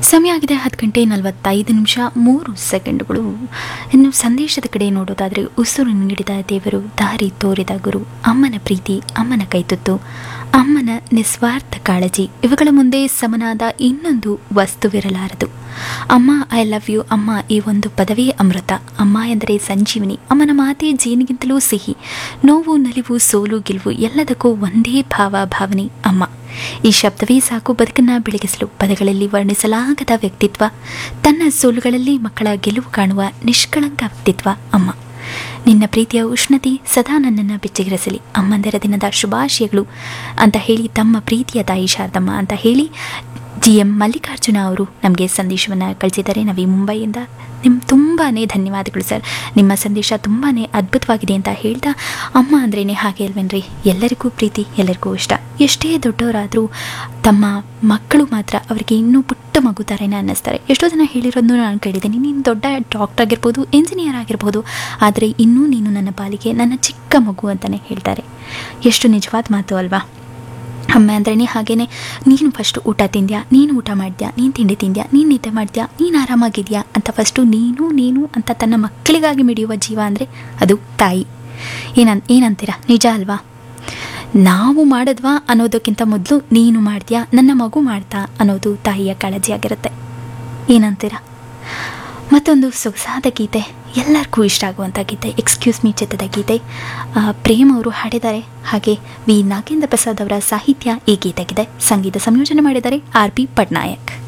ಸಮಯ ಆಗಿದೆ ಹತ್ತು ಗಂಟೆ ನಲವತ್ತೈದು ನಿಮಿಷ ಮೂರು ಸೆಕೆಂಡುಗಳು ಇನ್ನು ಸಂದೇಶದ ಕಡೆ ನೋಡೋದಾದರೆ ಉಸಿರು ನೀಡಿದ ದೇವರು ದಾರಿ ತೋರಿದ ಗುರು ಅಮ್ಮನ ಪ್ರೀತಿ ಅಮ್ಮನ ಕೈತುತ್ತು ಅಮ್ಮನ ನಿಸ್ವಾರ್ಥ ಕಾಳಜಿ ಇವುಗಳ ಮುಂದೆ ಸಮನಾದ ಇನ್ನೊಂದು ವಸ್ತುವಿರಲಾರದು ಅಮ್ಮ ಐ ಲವ್ ಯು ಅಮ್ಮ ಈ ಒಂದು ಪದವೇ ಅಮೃತ ಅಮ್ಮ ಎಂದರೆ ಸಂಜೀವಿನಿ ಅಮ್ಮನ ಮಾತೆ ಜೇನಿಗಿಂತಲೂ ಸಿಹಿ ನೋವು ನಲಿವು ಸೋಲು ಗೆಲುವು ಎಲ್ಲದಕ್ಕೂ ಒಂದೇ ಭಾವ ಭಾವನೆ ಅಮ್ಮ ಈ ಶಬ್ದವೇ ಸಾಕು ಬದುಕನ್ನ ಬೆಳಗಿಸಲು ಪದಗಳಲ್ಲಿ ವರ್ಣಿಸಲಾಗದ ವ್ಯಕ್ತಿತ್ವ ತನ್ನ ಸೋಲುಗಳಲ್ಲಿ ಮಕ್ಕಳ ಗೆಲುವು ಕಾಣುವ ನಿಷ್ಕಳಂಕ ವ್ಯಕ್ತಿತ್ವ ಅಮ್ಮ ನಿನ್ನ ಪ್ರೀತಿಯ ಉಷ್ಣತೆ ಸದಾ ನನ್ನನ್ನು ಬೆಚ್ಚಗಿರಿಸಲಿ ಅಮ್ಮಂದರ ದಿನದ ಶುಭಾಶಯಗಳು ಅಂತ ಹೇಳಿ ತಮ್ಮ ಪ್ರೀತಿಯ ತಾಯಿ ಶಾರದಮ್ಮ ಅಂತ ಹೇಳಿ ಜಿ ಎಂ ಮಲ್ಲಿಕಾರ್ಜುನ ಅವರು ನಮಗೆ ಸಂದೇಶವನ್ನು ಕಳಿಸಿದ್ದಾರೆ ನವಿ ಮುಂಬೈಯಿಂದ ನಿಮ್ಮ ತುಂಬಾ ಧನ್ಯವಾದಗಳು ಸರ್ ನಿಮ್ಮ ಸಂದೇಶ ತುಂಬಾ ಅದ್ಭುತವಾಗಿದೆ ಅಂತ ಹೇಳ್ತಾ ಅಮ್ಮ ಅಂದ್ರೇ ಹಾಗೆ ಅಲ್ವೇನ್ರಿ ಎಲ್ಲರಿಗೂ ಪ್ರೀತಿ ಎಲ್ಲರಿಗೂ ಇಷ್ಟ ಎಷ್ಟೇ ದೊಡ್ಡವರಾದರೂ ತಮ್ಮ ಮಕ್ಕಳು ಮಾತ್ರ ಅವರಿಗೆ ಇನ್ನೂ ಪುಟ್ಟ ಮಗು ಥರನೇ ಅನ್ನಿಸ್ತಾರೆ ಎಷ್ಟೋ ಜನ ಹೇಳಿರೋದನ್ನು ನಾನು ಕೇಳಿದ್ದೀನಿ ನೀನು ದೊಡ್ಡ ಡಾಕ್ಟರ್ ಆಗಿರ್ಬೋದು ಇಂಜಿನಿಯರ್ ಆಗಿರ್ಬೋದು ಆದರೆ ಇನ್ನೂ ನೀನು ನನ್ನ ಪಾಲಿಗೆ ನನ್ನ ಚಿಕ್ಕ ಮಗು ಅಂತಲೇ ಹೇಳ್ತಾರೆ ಎಷ್ಟು ನಿಜವಾದ ಮಾತು ಅಲ್ವಾ ಅಮ್ಮ ಅಂದ್ರೇ ಹಾಗೇನೆ ನೀನು ಫಸ್ಟ್ ಊಟ ತಿಂದ್ಯಾ ನೀನು ಊಟ ಮಾಡಿದ್ಯಾ ನೀನು ತಿಂಡಿ ತಿಂದ್ಯಾ ನೀನು ನಿದ್ದೆ ಮಾಡಿದ್ಯಾ ನೀನು ಆರಾಮಾಗಿದೆಯಾ ಅಂತ ಫಸ್ಟು ನೀನು ನೀನು ಅಂತ ತನ್ನ ಮಕ್ಕಳಿಗಾಗಿ ಮಿಡಿಯುವ ಜೀವ ಅಂದರೆ ಅದು ತಾಯಿ ಏನನ್ ಏನಂತೀರ ನಿಜ ಅಲ್ವಾ ನಾವು ಮಾಡಿದ್ವಾ ಅನ್ನೋದಕ್ಕಿಂತ ಮೊದಲು ನೀನು ಮಾಡ್ದ್ಯಾ ನನ್ನ ಮಗು ಮಾಡ್ತಾ ಅನ್ನೋದು ತಾಯಿಯ ಕಾಳಜಿಯಾಗಿರುತ್ತೆ ಏನಂತೀರ ಮತ್ತೊಂದು ಸೊಗಸಾದ ಗೀತೆ ಎಲ್ಲರಿಗೂ ಇಷ್ಟ ಆಗುವಂಥ ಗೀತೆ ಎಕ್ಸ್ಕ್ಯೂಸ್ ಮೀ ಚಿತ್ರದ ಗೀತೆ ಆ, ಪ್ರೇಮ್ ಅವರು ಹಾಡಿದ್ದಾರೆ ಹಾಗೆ ವಿ ನಾಗೇಂದ್ರ ಪ್ರಸಾದ್ ಅವರ ಸಾಹಿತ್ಯ ಈ ಗೀತೆಗಿದೆ ಸಂಗೀತ ಸಂಯೋಜನೆ ಮಾಡಿದ್ದಾರೆ ಆರ್ ಪಿ ಪಟ್ನಾಯಕ್